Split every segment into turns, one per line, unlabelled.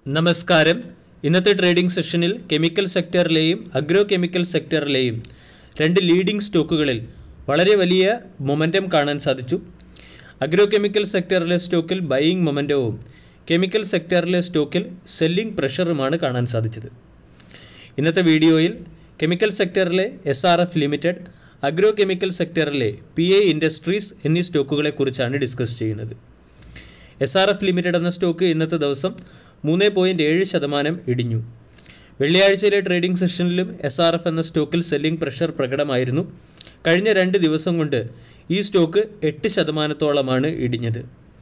നമസ്കാരം ഇന്നത്തെ ട്രേഡിംഗ് സെഷനിൽ കെമിക്കൽ സെക്ടറിലെയും അഗ്രോ കെമിക്കൽ സെക്ടറിലെയും രണ്ട് ലീഡിംഗ് സ്റ്റോക്കുകളിൽ വളരെ വലിയ മൊമെൻറ്റം കാണാൻ സാധിച്ചു അഗ്രോ കെമിക്കൽ സെക്ടറിലെ സ്റ്റോക്കിൽ ബൈയിങ് മൊമെൻറ്റവും കെമിക്കൽ സെക്ടറിലെ സ്റ്റോക്കിൽ സെല്ലിംഗ് പ്രഷറുമാണ് കാണാൻ സാധിച്ചത് ഇന്നത്തെ വീഡിയോയിൽ കെമിക്കൽ സെക്ടറിലെ S R F limited agro chemical സെക്ടറിലെ പി എ ഇൻഡസ്ട്രീസ് എന്നീ സ്റ്റോക്കുകളെക്കുറിച്ചാണ് ഡിസ്കസ് ചെയ്യുന്നത് എസ് ആർ എഫ് ലിമിറ്റഡ് എന്ന സ്റ്റോക്ക് ഇന്നത്തെ ദിവസം മൂന്ന് പോയിൻറ്റ് ഏഴ് ശതമാനം ഇടിഞ്ഞു വെള്ളിയാഴ്ചയിലെ ട്രേഡിംഗ് സെഷനിലും എസ് ആർ എഫ് എന്ന സ്റ്റോക്കിൽ സെല്ലിംഗ് പ്രഷർ പ്രകടമായിരുന്നു കഴിഞ്ഞ രണ്ട് ദിവസം കൊണ്ട് ഈ സ്റ്റോക്ക് എട്ട് ശതമാനത്തോളമാണ് ഇടിഞ്ഞത്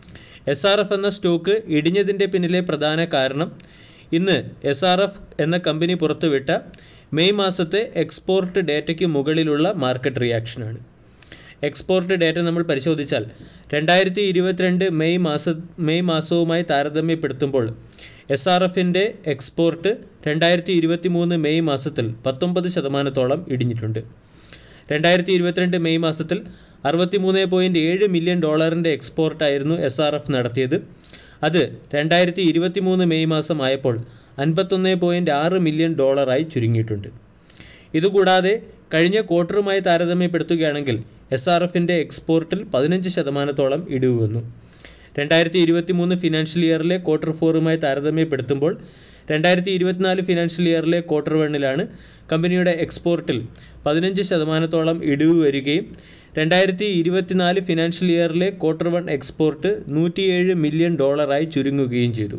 എസ് ആർ എഫ് എന്ന സ്റ്റോക്ക് ഇടിഞ്ഞതിൻ്റെ പിന്നിലെ പ്രധാന കാരണം ഇന്ന് എസ് ആർ എഫ് എന്ന കമ്പനി പുറത്തുവിട്ട മെയ് മാസത്തെ എക്സ്പോർട്ട് ഡേറ്റയ്ക്ക് മുകളിലുള്ള മാർക്കറ്റ് റിയാക്ഷനാണ് എക്സ്പോർട്ട് ഡേറ്റ നമ്മൾ പരിശോധിച്ചാൽ രണ്ടായിരത്തി ഇരുപത്തിരണ്ട് മെയ് മാസ മെയ് മാസവുമായി താരതമ്യപ്പെടുത്തുമ്പോൾ എസ് ആർ എഫിൻ്റെ എക്സ്പോർട്ട് രണ്ടായിരത്തി ഇരുപത്തി മൂന്ന് മെയ് മാസത്തിൽ പത്തൊമ്പത് ശതമാനത്തോളം ഇടിഞ്ഞിട്ടുണ്ട് രണ്ടായിരത്തി ഇരുപത്തിരണ്ട് മെയ് മാസത്തിൽ അറുപത്തി മൂന്ന് പോയിൻറ്റ് ഏഴ് മില്യൺ ഡോളറിൻ്റെ എക്സ്പോർട്ടായിരുന്നു എസ് ആർ എഫ് നടത്തിയത് അത് രണ്ടായിരത്തി ഇരുപത്തി മൂന്ന് മെയ് മാസം ആയപ്പോൾ അൻപത്തൊന്ന് പോയിൻറ്റ് ആറ് മില്യൺ ഡോളറായി ചുരുങ്ങിയിട്ടുണ്ട് ഇതുകൂടാതെ കഴിഞ്ഞ ക്വാർട്ടറുമായി താരതമ്യപ്പെടുത്തുകയാണെങ്കിൽ എസ് ആർ എഫിൻ്റെ എക്സ്പോർട്ടിൽ പതിനഞ്ച് ശതമാനത്തോളം ഇടിവ് വന്നു രണ്ടായിരത്തി ഇരുപത്തി മൂന്ന് ഫിനാൻഷ്യൽ ഇയറിലെ ക്വാർട്ടർ ഫോറുമായി താരതമ്യപ്പെടുത്തുമ്പോൾ രണ്ടായിരത്തി ഇരുപത്തിനാല് ഫിനാൻഷ്യൽ ഇയറിലെ ക്വാർട്ടർ വണ്ണിലാണ് കമ്പനിയുടെ എക്സ്പോർട്ടിൽ പതിനഞ്ച് ശതമാനത്തോളം ഇടിവ് വരികയും രണ്ടായിരത്തി ഇരുപത്തിനാല് ഫിനാൻഷ്യൽ ഇയറിലെ ക്വാർട്ടർ വൺ എക്സ്പോർട്ട് നൂറ്റിയേഴ് മില്യൺ ഡോളറായി ചുരുങ്ങുകയും ചെയ്തു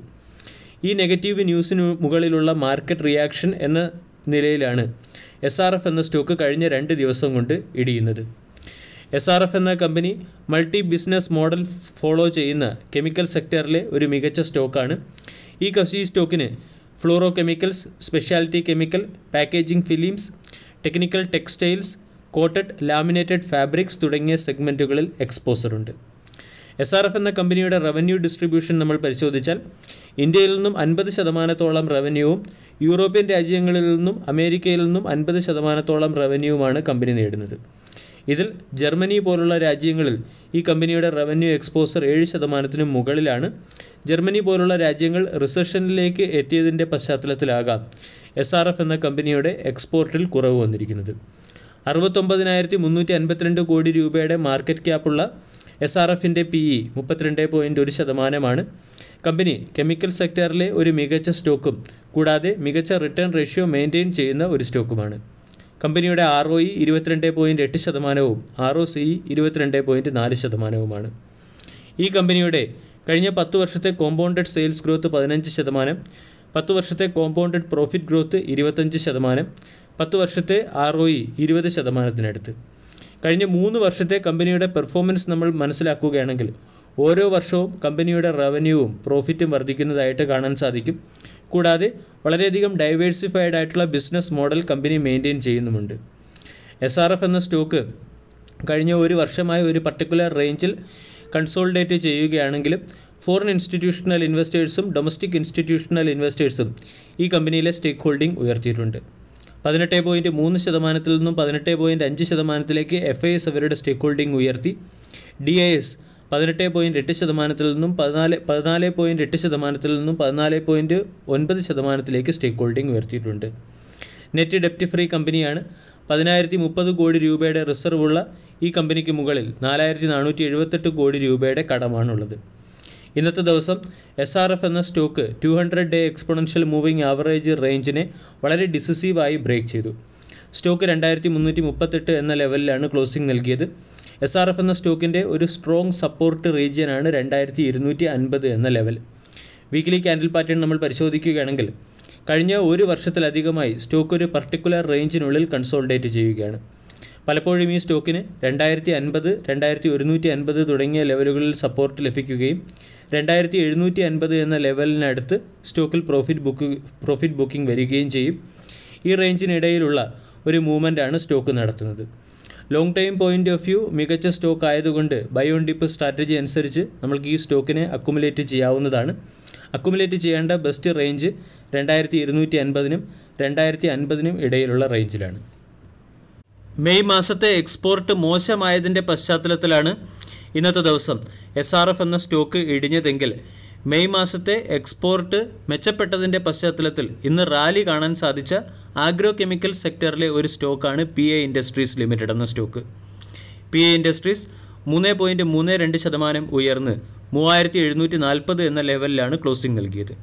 ഈ നെഗറ്റീവ് ന്യൂസിന് മുകളിലുള്ള മാർക്കറ്റ് റിയാക്ഷൻ എന്ന നിലയിലാണ് എസ് ആർ എഫ് എന്ന സ്റ്റോക്ക് കഴിഞ്ഞ രണ്ട് ദിവസം കൊണ്ട് ഇടിയുന്നത് എസ് ആർ എഫ് എന്ന company multi business model follow ചെയ്യുന്ന കെമിക്കൽ സെക്ടറിലെ ഒരു മികച്ച സ്റ്റോക്കാണ് ഈ കസി സ്റ്റോക്കിന് fluoro chemicals speciality chemical packaging films technical textiles coated laminated fabrics തുടങ്ങിയ സെഗ്മെൻറ്റുകളിൽ എക്സ്പോസർ ഉണ്ട് എസ് ആർ എഫ് എന്ന കമ്പനിയുടെ റവന്യൂ ഡിസ്ട്രിബ്യൂഷൻ നമ്മൾ പരിശോധിച്ചാൽ ഇന്ത്യയിൽ നിന്നും അൻപത് ശതമാനത്തോളം റവന്യൂവും യൂറോപ്യൻ രാജ്യങ്ങളിൽ നിന്നും അമേരിക്കയിൽ നിന്നും അൻപത് ശതമാനത്തോളം റവന്യൂവുമാണ് കമ്പനി നേടുന്നത് ഇതിൽ ജർമ്മനി പോലുള്ള രാജ്യങ്ങളിൽ ഈ കമ്പനിയുടെ റവന്യൂ എക്സ്പോസർ ഏഴ് ശതമാനത്തിനും മുകളിലാണ് ജർമ്മനി പോലുള്ള രാജ്യങ്ങൾ റിസഷനിലേക്ക് എത്തിയതിൻ്റെ പശ്ചാത്തലത്തിലാകാം എസ് ആർ എഫ് എന്ന കമ്പനിയുടെ എക്സ്പോർട്ടിൽ കുറവ് വന്നിരിക്കുന്നത് അറുപത്തൊമ്പതിനായിരത്തി മുന്നൂറ്റി അൻപത്തിരണ്ട് കോടി രൂപയുടെ മാർക്കറ്റ് ക്യാപ്പുള്ള എസ് ആർ എഫിൻ്റെ പി ഇ മുപ്പത്തിരണ്ട് പോയിൻറ്റ് ഒരു ശതമാനമാണ് കമ്പനി കെമിക്കൽ സെക്ടറിലെ ഒരു മികച്ച സ്റ്റോക്കും കൂടാതെ മികച്ച റിട്ടേൺ റേഷ്യോ മെയിൻറ്റെയിൻ ചെയ്യുന്ന ഒരു സ്റ്റോക്കുമാണ് കമ്പനിയുടെ ആർ ഒ ഇ ഇരുപത്തിരണ്ട് പോയിൻറ്റ് എട്ട് ശതമാനവും ആർ ഒ സി ഇരുപത്തിരണ്ട് പോയിൻറ്റ് നാല് ശതമാനവുമാണ് ഈ കമ്പനിയുടെ കഴിഞ്ഞ പത്ത് വർഷത്തെ കോമ്പൗണ്ടഡ് സെയിൽസ് ഗ്രോത്ത് പതിനഞ്ച് ശതമാനം പത്ത് വർഷത്തെ കോമ്പൗണ്ടഡ് പ്രോഫിറ്റ് ഗ്രോത്ത് ഇരുപത്തഞ്ച് ശതമാനം പത്ത് വർഷത്തെ ആർ ഒ ഇ ഇരുപത് ശതമാനത്തിനടുത്ത് കഴിഞ്ഞ മൂന്ന് വർഷത്തെ കമ്പനിയുടെ പെർഫോമൻസ് നമ്മൾ മനസ്സിലാക്കുകയാണെങ്കിൽ ഓരോ വർഷവും കമ്പനിയുടെ റവന്യൂവും പ്രോഫിറ്റും വർദ്ധിക്കുന്നതായിട്ട് കാണാൻ സാധിക്കും കൂടാതെ വളരെയധികം ഡൈവേഴ്സിഫൈഡ് ആയിട്ടുള്ള ബിസിനസ് മോഡൽ കമ്പനി മെയിൻറ്റെയിൻ ചെയ്യുന്നുമുണ്ട് എസ് ആർ എഫ് എന്ന സ്റ്റോക്ക് കഴിഞ്ഞ ഒരു വർഷമായി ഒരു പർട്ടിക്കുലർ റേഞ്ചിൽ കൺസോൾഡേറ്റ് ചെയ്യുകയാണെങ്കിലും ഫോറിൻ ഇൻസ്റ്റിറ്റ്യൂഷണൽ ഇൻവെസ്റ്റേഴ്സും ഡൊമസ്റ്റിക് ഇൻസ്റ്റിറ്റ്യൂഷണൽ ഇൻവെസ്റ്റേഴ്സും ഈ കമ്പനിയിലെ സ്റ്റേക്ക് ഹോൾഡിംഗ് ഉയർത്തിയിട്ടുണ്ട് പതിനെട്ട് പോയിൻറ്റ് മൂന്ന് ശതമാനത്തിൽ നിന്നും പതിനെട്ട് പോയിൻറ്റ് അഞ്ച് ശതമാനത്തിലേക്ക് എഫ് ഐ എസ് അവരുടെ സ്റ്റേക്ക് ഹോൾഡിംഗ് ഉയർത്തി ഡി ഐ എസ് പതിനെട്ട് പോയിൻറ്റ് എട്ട് ശതമാനത്തിൽ നിന്നും പതിനാല് പതിനാല് പോയിൻറ്റ് എട്ട് ശതമാനത്തിൽ നിന്നും പതിനാല് പോയിൻറ്റ് ഒൻപത് ശതമാനത്തിലേക്ക് സ്റ്റേക്ക് ഹോൾഡിംഗ് ഉയർത്തിയിട്ടുണ്ട് നെറ്റ് ഡെപ്റ്റ് ഫ്രീ കമ്പനിയാണ് പതിനായിരത്തി മുപ്പത് കോടി രൂപയുടെ റിസർവുള്ള ഈ കമ്പനിക്ക് മുകളിൽ നാലായിരത്തി നാനൂറ്റി എഴുപത്തെട്ട് കോടി രൂപയുടെ കടമാണുള്ളത് ഇന്നത്തെ ദിവസം എസ് ആർ എഫ് എന്ന stock two hundred day exponential moving average റേഞ്ചിനെ വളരെ ഡിസിസീവായി ബ്രേക്ക് ചെയ്തു സ്റ്റോക്ക് രണ്ടായിരത്തി മുന്നൂറ്റി മുപ്പത്തെട്ട് എന്ന ലെവലിലാണ് ക്ലോസിംഗ് നൽകിയത് എസ് ആർ എഫ് എന്ന സ്റ്റോക്കിൻ്റെ ഒരു സ്ട്രോങ് സപ്പോർട്ട് റീജിയനാണ് രണ്ടായിരത്തി ഇരുന്നൂറ്റി അൻപത് എന്ന ലെവൽ വീക്കിലി ക്യാൻഡിൽ പാറ്റേൺ നമ്മൾ പരിശോധിക്കുകയാണെങ്കിൽ കഴിഞ്ഞ ഒരു വർഷത്തിലധികമായി സ്റ്റോക്ക് ഒരു പർട്ടിക്കുലർ റേഞ്ചിനുള്ളിൽ കൺസോൾഡേറ്റ് ചെയ്യുകയാണ് പലപ്പോഴും ഈ സ്റ്റോക്കിന് രണ്ടായിരത്തി അൻപത് രണ്ടായിരത്തി ഒരുന്നൂറ്റി അൻപത് തുടങ്ങിയ ലെവലുകളിൽ സപ്പോർട്ട് ലഭിക്കുകയും രണ്ടായിരത്തി എഴുന്നൂറ്റി അൻപത് എന്ന ലെവലിനടുത്ത് സ്റ്റോക്കിൽ പ്രോഫിറ്റ് ബുക്ക് പ്രോഫിറ്റ് ബുക്കിംഗ് വരികയും ചെയ്യും ഈ റേഞ്ചിനിടയിലുള്ള ഒരു മൂവ്മെൻ്റാണ് സ്റ്റോക്ക് നടത്തുന്നത് long time point of view മികച്ച സ്റ്റോക്ക് ആയതുകൊണ്ട് ബൈ ഓൺ ഡിപ്പ് സ്ട്രാറ്റജി അനുസരിച്ച് നമ്മൾക്ക് ഈ സ്റ്റോക്കിനെ അക്കുമുലേറ്റ് ചെയ്യാവുന്നതാണ് അക്കുമുലേറ്റ് ചെയ്യേണ്ട ബെസ്റ്റ് റേഞ്ച് രണ്ടായിരത്തി ഇരുന്നൂറ്റി അൻപതിനും രണ്ടായിരത്തി അൻപതിനും ഇടയിലുള്ള റേഞ്ചിലാണ് മെയ് മാസത്തെ എക്സ്പോർട്ട് മോശമായതിൻ്റെ പശ്ചാത്തലത്തിലാണ് ഇന്നത്തെ ദിവസം എസ് ആർ എഫ് എന്ന സ്റ്റോക്ക് ഇടിഞ്ഞതെങ്കിൽ മെയ് മാസത്തെ എക്സ്പോർട്ട് മെച്ചപ്പെട്ടതിൻ്റെ പശ്ചാത്തലത്തിൽ ഇന്ന് റാലി കാണാൻ സാധിച്ച ആഗ്രോ കെമിക്കൽ സെക്ടറിലെ ഒരു സ്റ്റോക്കാണ് പി എ ഇൻഡസ്ട്രീസ് ലിമിറ്റഡ് എന്ന സ്റ്റോക്ക് പി എ ഇൻഡസ്ട്രീസ് മൂന്ന് പോയിൻറ്റ് മൂന്ന് രണ്ട് ശതമാനം ഉയർന്ന് മൂവായിരത്തി എഴുന്നൂറ്റി നാൽപ്പത് എന്ന ലെവലിലാണ് ക്ലോസിംഗ് നൽകിയത്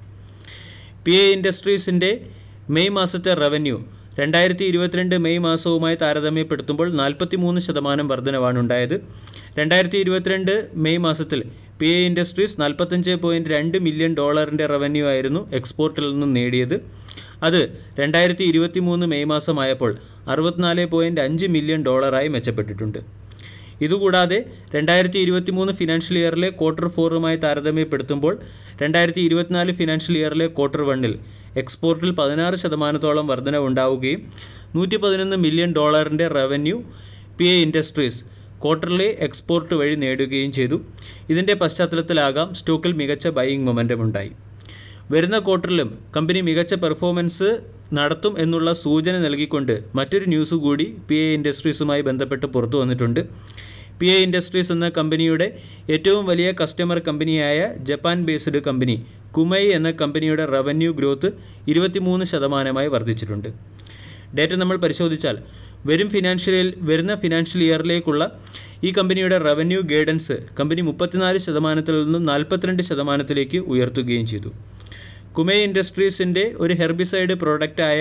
പി എ ഇൻഡസ്ട്രീസിൻ്റെ മെയ് മാസത്തെ റവന്യൂ രണ്ടായിരത്തി ഇരുപത്തിരണ്ട് മെയ് മാസവുമായി താരതമ്യപ്പെടുത്തുമ്പോൾ നാൽപ്പത്തി മൂന്ന് ശതമാനം വർധനവാണ് ഉണ്ടായത് രണ്ടായിരത്തി ഇരുപത്തിരണ്ട് മെയ് മാസത്തിൽ പി എ ഇൻഡസ്ട്രീസ് നാൽപ്പത്തഞ്ച് പോയിൻറ്റ് രണ്ട് മില്യൺ ഡോളറിൻ്റെ റവന്യൂ ആയിരുന്നു എക്സ്പോർട്ടിൽ നിന്നും നേടിയത് അത് രണ്ടായിരത്തി ഇരുപത്തി മൂന്ന് മെയ് മാസമായപ്പോൾ അറുപത്തിനാല് പോയിൻറ്റ് അഞ്ച് മില്യൺ ഡോളറായി മെച്ചപ്പെട്ടിട്ടുണ്ട് ഇതുകൂടാതെ രണ്ടായിരത്തി ഇരുപത്തി മൂന്ന് ഫിനാൻഷ്യൽ ഇയറിലെ ക്വാർട്ടർ ഫോറുമായി താരതമ്യപ്പെടുത്തുമ്പോൾ രണ്ടായിരത്തി ഇരുപത്തിനാല് ഫിനാൻഷ്യൽ ഇയറിലെ ക്വാർട്ടർ വണ്ണിൽ എക്സ്പോർട്ടിൽ പതിനാറ് ശതമാനത്തോളം വർധന ഉണ്ടാവുകയും നൂറ്റി പതിനൊന്ന് മില്യൺ ഡോളറിൻ്റെ റവന്യൂ പി എ ഇൻഡസ്ട്രീസ് ക്വാർട്ടറിലെ എക്സ്പോർട്ട് വഴി നേടുകയും ചെയ്തു ഇതിൻ്റെ പശ്ചാത്തലത്തിലാകാം സ്റ്റോക്കിൽ മികച്ച ബൈയിങ് മൊമെൻറ്റം ഉണ്ടായി വരുന്ന ക്വാർട്ടറിലും കമ്പനി മികച്ച പെർഫോമൻസ് നടത്തും എന്നുള്ള സൂചന നൽകിക്കൊണ്ട് മറ്റൊരു ന്യൂസ് കൂടി പി എ ഇൻഡസ്ട്രീസുമായി ബന്ധപ്പെട്ട് പുറത്തു വന്നിട്ടുണ്ട് പി എ ഇൻഡസ്ട്രീസ് എന്ന കമ്പനിയുടെ ഏറ്റവും വലിയ കസ്റ്റമർ കമ്പനിയായ ജപ്പാൻ ബേസ്ഡ് കമ്പനി കുമൈ എന്ന കമ്പനിയുടെ റവന്യൂ ഗ്രോത്ത് ഇരുപത്തിമൂന്ന് ശതമാനമായി വർദ്ധിച്ചിട്ടുണ്ട് ഡേറ്റ നമ്മൾ പരിശോധിച്ചാൽ വരും ഫിനാൻഷ്യൽ വരുന്ന ഫിനാൻഷ്യൽ ഇയറിലേക്കുള്ള ഈ കമ്പനിയുടെ റവന്യൂ ഗൈഡൻസ് കമ്പനി മുപ്പത്തിനാല് ശതമാനത്തിൽ നിന്നും നാൽപ്പത്തിരണ്ട് ശതമാനത്തിലേക്ക് ഉയർത്തുകയും ചെയ്തു കുമേ ഇൻഡസ്ട്രീസിൻ്റെ ഒരു ഹെർബിസൈഡ് പ്രോഡക്റ്റായ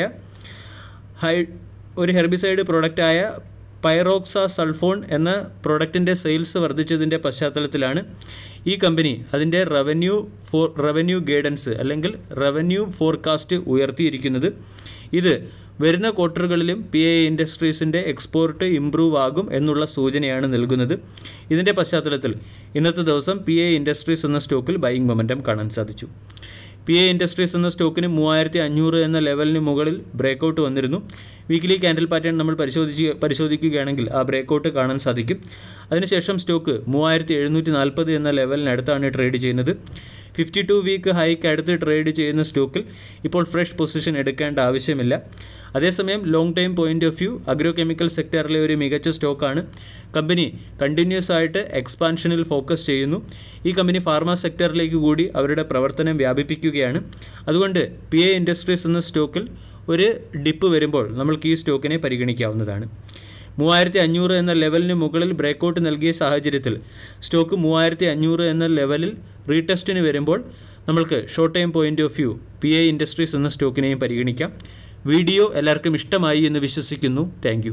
ഹൈ ഒരു ഹെർബിസൈഡ് പ്രോഡക്റ്റായ പൈറോക്സ സൾഫോൺ എന്ന പ്രോഡക്റ്റിൻ്റെ സെയിൽസ് വർദ്ധിച്ചതിൻ്റെ പശ്ചാത്തലത്തിലാണ് ഈ കമ്പനി അതിൻ്റെ റവന്യൂ ഫോർ റവന്യൂ ഗൈഡൻസ് അല്ലെങ്കിൽ റവന്യൂ ഫോർകാസ്റ്റ് ഉയർത്തിയിരിക്കുന്നത് ഇത് വരുന്ന ക്വാർട്ടറുകളിലും പി എ ഇൻഡസ്ട്രീസിൻ്റെ എക്സ്പോർട്ട് ഇംപ്രൂവ് ആകും എന്നുള്ള സൂചനയാണ് നൽകുന്നത് ഇതിൻ്റെ പശ്ചാത്തലത്തിൽ ഇന്നത്തെ ദിവസം പി എ ഇൻഡസ്ട്രീസ് എന്ന സ്റ്റോക്കിൽ ബൈയിങ് മൊമെൻറ്റം കാണാൻ സാധിച്ചു പി എ ഇൻഡസ്ട്രീസ് എന്ന സ്റ്റോക്കിന് മൂവായിരത്തി അഞ്ഞൂറ് എന്ന ലെവലിന് മുകളിൽ ബ്രേക്കൗട്ട് വന്നിരുന്നു വീക്കിലി ക്യാൻഡിൽ പാറ്റേൺ നമ്മൾ പരിശോധിച്ച് പരിശോധിക്കുകയാണെങ്കിൽ ആ ബ്രേക്കൗട്ട് കാണാൻ സാധിക്കും അതിനുശേഷം സ്റ്റോക്ക് മൂവായിരത്തി എഴുന്നൂറ്റി നാൽപ്പത് എന്ന ലെവലിനടുത്താണ് ട്രേഡ് ചെയ്യുന്നത് ഫിഫ്റ്റി ടു വീക്ക് ഹൈക്ക് അടുത്ത് ട്രേഡ് ചെയ്യുന്ന സ്റ്റോക്കിൽ ഇപ്പോൾ ഫ്രഷ് പൊസിഷൻ എടുക്കേണ്ട ആവശ്യമില്ല അതേസമയം long time point of view agro chemical സെക്ടറിലെ ഒരു മികച്ച സ്റ്റോക്കാണ് കമ്പനി കണ്ടിന്യൂസ് ആയിട്ട് എക്സ്പാൻഷനിൽ ഫോക്കസ് ചെയ്യുന്നു ഈ കമ്പനി ഫാർമ സെക്ടറിലേക്ക് കൂടി അവരുടെ പ്രവർത്തനം വ്യാപിപ്പിക്കുകയാണ് അതുകൊണ്ട് പി എ ഇൻഡസ്ട്രീസ് എന്ന സ്റ്റോക്കിൽ ഒരു ഡിപ്പ് വരുമ്പോൾ നമ്മൾക്ക് ഈ സ്റ്റോക്കിനെ പരിഗണിക്കാവുന്നതാണ് മൂവായിരത്തി അഞ്ഞൂറ് എന്ന ലെവലിന് മുകളിൽ ബ്രേക്കൗട്ട് നൽകിയ സാഹചര്യത്തിൽ സ്റ്റോക്ക് മൂവായിരത്തി അഞ്ഞൂറ് എന്ന ലെവലിൽ റീടെസ്റ്റിന് വരുമ്പോൾ നമ്മൾക്ക് short time point of view P A Industries എന്ന സ്റ്റോക്കിനെയും പരിഗണിക്കാം വീഡിയോ എല്ലാവർക്കും ഇഷ്ടമായി എന്ന് വിശ്വസിക്കുന്നു താങ്ക്